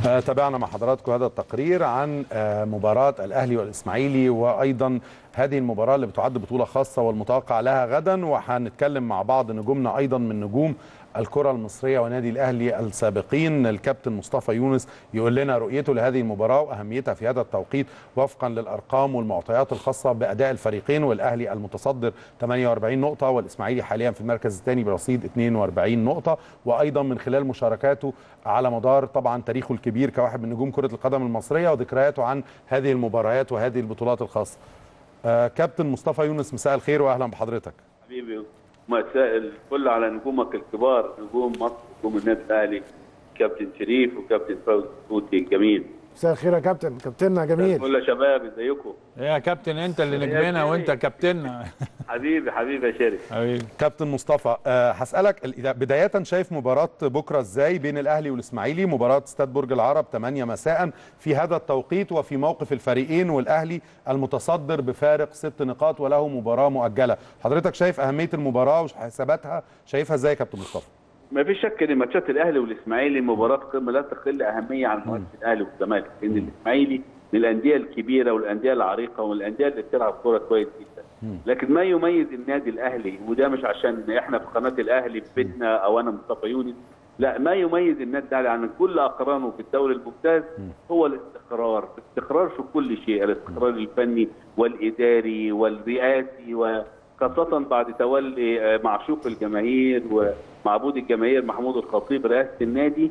آه، تابعنا مع حضراتكم هذا التقرير عن آه، مباراة الأهلي والإسماعيلي وأيضا هذه المباراة اللي بتعد بطولة خاصة والمتوقع لها غدا وهنتكلم مع بعض نجومنا أيضا من نجوم الكرة المصرية ونادي الأهلي السابقين الكابتن مصطفى يونس يقول لنا رؤيته لهذه المباراة وأهميتها في هذا التوقيت وفقا للأرقام والمعطيات الخاصة بأداء الفريقين والأهلي المتصدر 48 نقطة والإسماعيلي حاليا في المركز الثاني برصيد 42 نقطة وأيضا من خلال مشاركاته على مدار طبعا تاريخه الكبير كواحد من نجوم كرة القدم المصرية وذكرياته عن هذه المباريات وهذه البطولات الخاصة آه، كابتن مصطفى يونس مساء الخير وأهلا بحضرتك حبيبي مساء الفل على نجومك الكبار نجوم مصر نجوم النادي الاهلي كابتن شريف وكابتن فوزي الصوتي الجميل مساء الخير يا كابتن كابتننا جميل كل يا شباب ازيكم يا كابتن انت اللي نجمنا وانت كابتننا حبيبي حبيبي يا شريف حبيبي كابتن مصطفى أه هسألك ال- بداية شايف مباراة بكرة ازاي بين الأهلي والإسماعيلي مباراة استاد برج العرب 8 مساء في هذا التوقيت وفي موقف الفريقين والأهلي المتصدر بفارق ست نقاط وله مباراة مؤجلة حضرتك شايف أهمية المباراة وحساباتها شايفها ازاي يا كابتن مصطفى ما فيش شك ان ماتشات الاهلي والاسماعيلي مباراه قمه لا تقل اهميه عن ماتش الاهلي والزمالك لان الاسماعيلي من الانديه الكبيره والانديه العريقه والانديه اللي بتلعب كوره كويس جدا لكن ما يميز النادي الاهلي وده مش عشان احنا في قناه الاهلي في بيتنا او انا مصطفى يونس لا ما يميز النادي الاهلي عن كل اقرانه في الدوري الممتاز هو الاستقرار الاستقرار في كل شيء الاستقرار الفني والاداري والرئاسي وخاصه بعد تولي آه، معشوق الجماهير ومعبود الجماهير محمود الخطيب رئاسه النادي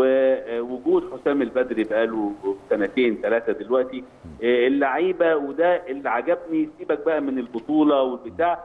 ووجود حسام البدري بقاله سنتين ثلاثه دلوقتي آه، اللعيبه وده اللي عجبني سيبك بقى من البطوله والبتاع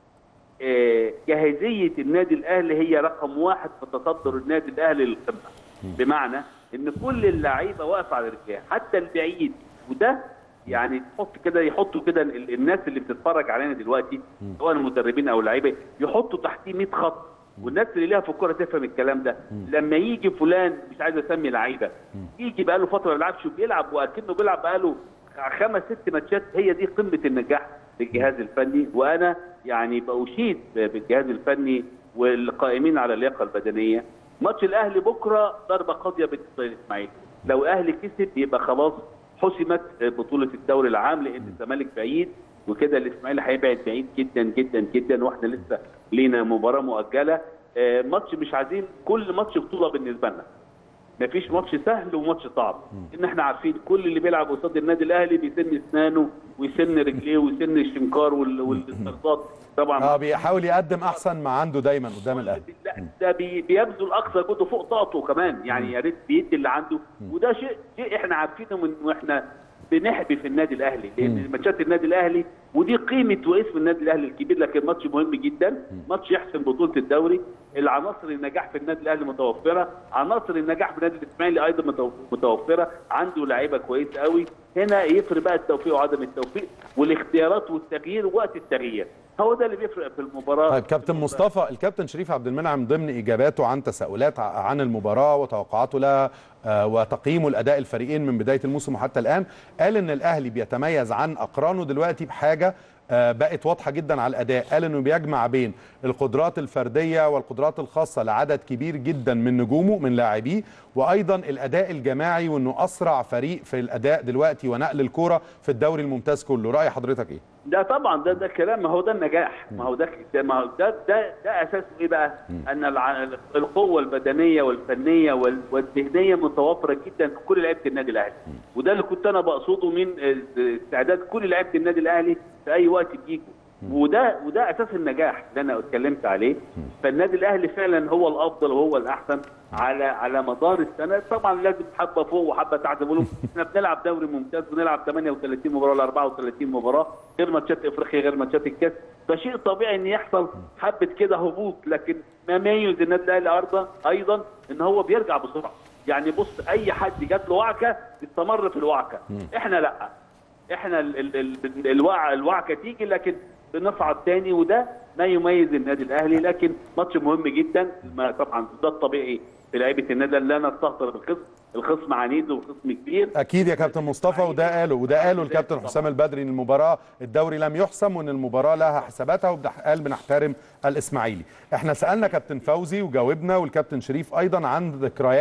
آه، جاهزيه النادي الاهلي هي رقم واحد في تصدر النادي الاهلي للقمه بمعنى ان كل اللعيبه واقفه على رجليها حتى البعيد وده يعني تحط كده يحطوا كده ال- الناس اللي بتتفرج علينا دلوقتي سواء المدربين او اللعيبه يحطوا تحتيه 100 خط والناس اللي ليها في الكوره تفهم الكلام ده لما يجي فلان مش عايز اسمي لعيبه يجي بقاله فتره ما بيلعبش وبيلعب واكنه بيلعب بقاله خمس ست ماتشات هي دي قمه النجاح للجهاز الفني وانا يعني بأشيد بالجهاز الفني والقائمين على اللياقه البدنيه ماتش الاهلي بكره ضربه قاضيه بالنسبه للاسماعيلي لو الاهلي كسب يبقى خلاص حسمت بطوله الدوري العام لان الزمالك بعيد وكده الاسماعيلي هيبعد بعيد جدا جدا جدا واحنا لسه لينا مباراه مؤجله آه، ماتش مش عايزين كل ماتش بطوله بالنسبه لنا مفيش ماتش سهل وماتش صعب ان احنا عارفين كل اللي بيلعب قصاد النادي الاهلي بيسن اسنانه ويسن رجليه ويسن الشنكار وال- والاسترضاد طبعا اه بيحاول يقدم أحسن ما عنده دايما قدام الأهلي لا ده بي- بيبذل اقصى جهده فوق طاقته كمان يعني يا ريت بيدي اللي عنده وده شيء شيء احنا عارفينه من واحنا بنحبي في النادي الاهلي لان ماتشات النادي الاهلي ودي قيمه واسم النادي الاهلي الكبير لكن ماتش مهم جدا ماتش يحسم بطوله الدوري العناصر النجاح في النادي الاهلي متوفره عناصر النجاح في النادي الاسماعيلي ايضا متو- متوفره عنده لعيبه كويسه قوي هنا يفرق بقى التوفيق وعدم التوفيق والاختيارات والتغيير وقت التغيير هو ده اللي بيفرق في المباراه طيب كابتن مصطفى الكابتن شريف عبد المنعم ضمن اجاباته عن تساؤلات ع- عن المباراه وتوقعاته لها آه، وتقييمه لاداء الفريقين من بدايه الموسم وحتى الان قال ان الاهلي بيتميز عن اقرانه دلوقتي بحاجه آه، بقت واضحه جدا على الاداء قال انه بيجمع بين القدرات الفرديه والقدرات الخاصه لعدد كبير جدا من نجومه من لاعبيه وايضا الاداء الجماعي وانه اسرع فريق في الاداء دلوقتي ونقل الكوره في الدوري الممتاز كله راي حضرتك ايه ده طبعا ده ده كلام ما هو ده النجاح ما هو ده ده ما هو ده ده, ده اساسه ايه بقى؟ ان الع- القوه البدنيه والفنيه وال- والذهنيه متوفره جدا في كل لعيبه النادي الاهلي وده اللي كنت انا بقصده من آه، استعداد كل لعيبه النادي الاهلي في اي وقت بيجوا وده وده اساس النجاح اللي انا اتكلمت عليه فالنادي الاهلي فعلا هو الافضل وهو الاحسن على على مدار السنه طبعا لازم حبه فوق وحبه تحت بقولوا احنا بنلعب دوري ممتاز بنلعب 38 مباراه ولا 34 مباراه غير ماتشات افريقيا غير ماتشات الكاس فشيء طبيعي ان يحصل حبه كده هبوط لكن ما يميز النادي الاهلي ايضا ايضا ان هو بيرجع بسرعه يعني بص اي حد جات له وعكه استمر في الوعكه احنا لا احنا ال ال ال الوع الوعكه تيجي لكن بنصعد تاني وده ما يميز النادي الاهلي لكن ماتش مهم جدا ما طبعا ده الطبيعي في لعيبه النادي لا نستهتر بالخصم الخصم عنيد وخصم كبير اكيد يا كابتن مصطفى وده قاله وده قاله الكابتن حسام البدري ان المباراه الدوري لم يحسم وان المباراه لها حساباتها وقال بنحترم الاسماعيلي احنا سالنا كابتن فوزي وجاوبنا والكابتن شريف ايضا عن ذكريات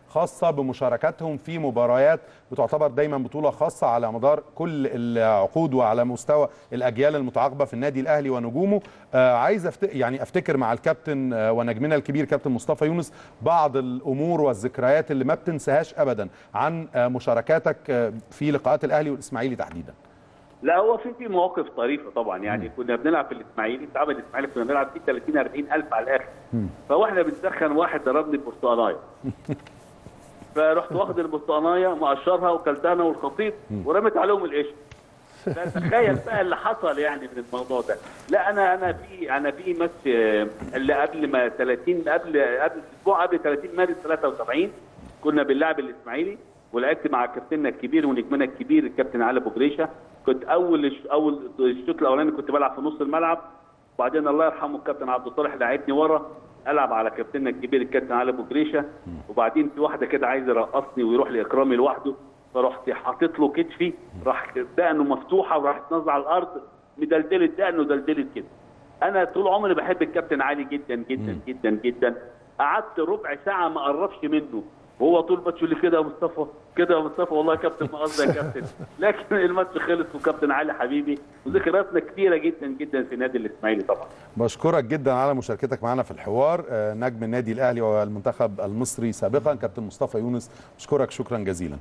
خاصه بمشاركتهم في مباريات بتعتبر دايما بطوله خاصه على مدار كل العقود وعلى مستوى الاجيال المتعاقبه في النادي الاهلي ونجومه آه عايز أفت... يعني افتكر مع الكابتن آه ونجمنا الكبير كابتن مصطفى يونس بعض الامور والذكريات اللي ما بتنساهاش ابدا عن آه مشاركاتك آه في لقاءات الاهلي والاسماعيلي تحديدا لا هو في في مواقف طريفه طبعا يعني م. كنا بنلعب في الاسماعيلي انت عامل الاسماعيلي كنا بنلعب فيه 30 40 الف على الاخر فواحنا بنسخن واحد ضربني ببرتقانايه فرحت واخد البرتقانايه مقشرها وكلتها انا والخطيب ورميت عليهم القشر فتخيل بقى اللي حصل يعني من الموضوع ده لا انا انا في انا في ماتش اللي قبل ما 30 قبل قبل اسبوع قبل 30 مارس 73 كنا بنلعب الاسماعيلي ولعبت مع كابتننا الكبير ونجمنا الكبير الكابتن علي ابو جريشه كنت اول اول الشوط الاولاني كنت بلعب في نص الملعب وبعدين الله يرحمه الكابتن عبد الصالح لعبني ورا العب على كابتننا الكبير الكابتن علي ابو جريشه وبعدين في واحده كده عايز يرقصني ويروح لاكرامي لوحده فرحت حاطط له كتفي راح دقنه مفتوحه وراح نازله على الارض مدلدلت دقنه دلدلت كده انا طول عمري بحب الكابتن علي جدا جدا جدا جدا قعدت ربع ساعه ما اقربش منه وهو طول الماتش يقول لي كده يا مصطفى كده يا مصطفى والله يا كابتن ما قصدي يا كابتن لكن الماتش خلص وكابتن علي حبيبي وذكرياتنا كثيره جدا جدا في نادي الاسماعيلي طبعا بشكرك جدا على مشاركتك معنا في الحوار نجم النادي الاهلي والمنتخب المصري سابقا كابتن مصطفى يونس بشكرك شكرا جزيلا